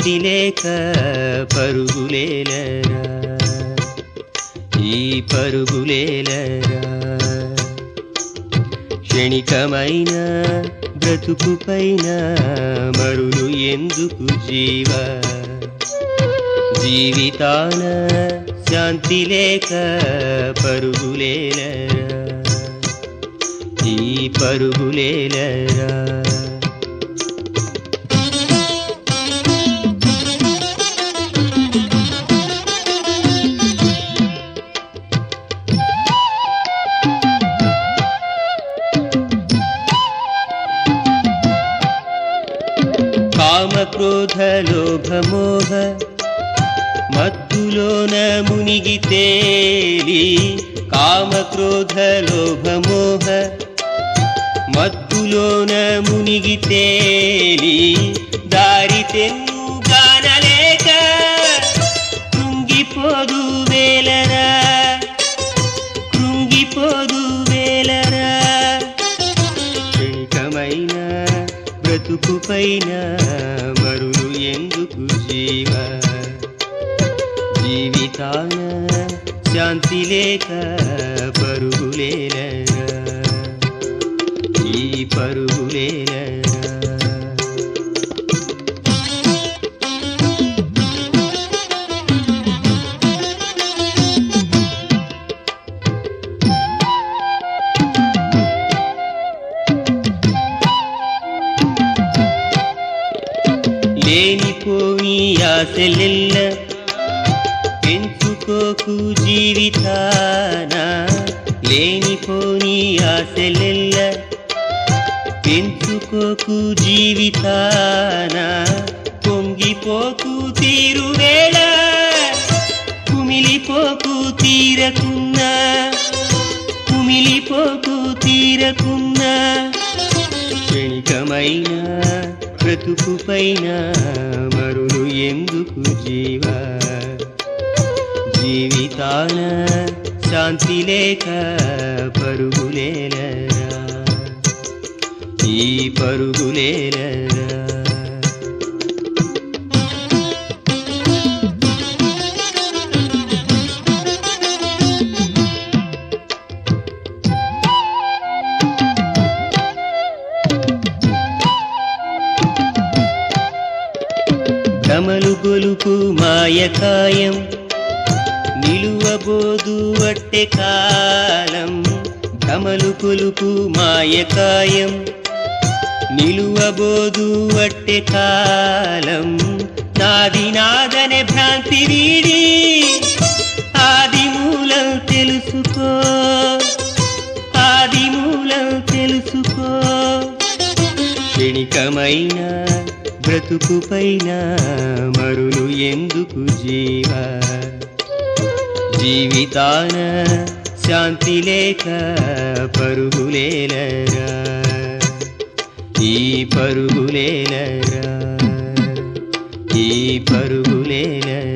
శాంతి లేక పరుగులేలరా ఈ పరుగులేలరా క్షణికమైన బ్రతుకు పైన మరులు ఎందుకు జీవ జీవితాన శాంతి లేక పరుగులేలరా ఈ పరుగులేలరా కామ క్రోధ లోభ మోహ మత్తులోన మునిగి తేలి కామ క్రోధ లోభ మోహ మత్తులోన మునిగి తేలి దారి తెన్ను గానలేక కృంగిపోదు వేలరా కృంగిపోదు వేలరా క్షణికమైన బ్రతుకు పైన మరులు ఎందుకు జీవ జీవితాన శాంతి లేక పరుగులేలరా ఈ పరుగులేలరా లేనిపోని ఆశలెల్ల పెంచుకోకు జీవితాన లేనిపోని ఆశలెల్ల పెంచుకోకు జీవితాన పొంగిపోకు తీరువేళ కుమిలిపోకు తీరకున్నా కుమిలిపోకు తీరకున్నా క్షణికమైన బ్రతుకు పైన మరులు ఎందుకు జీవ జీవితాన శాంతి లేక పరుగులేలరా ఈ పరుగులేలరా భ్రమలు గొలుపు మాయకాయం నిలువబోదు వట్టె కాలం భ్రమలు కొలుపు మాయకాయం నిలువబోదు వట్టె కాలం నాది నాదనే భ్రాంతి వీడి ఆది మూలం తెలుసుకో ఆది మూలం తెలుసుకో క్షణికమైన బ్రతుకు పైన మరులు ఎందుకు జీవ జీవితాన శాంతి లేక పరుగులేలరా ఈ పరుగులేలరా ఈ పరుగులేలరా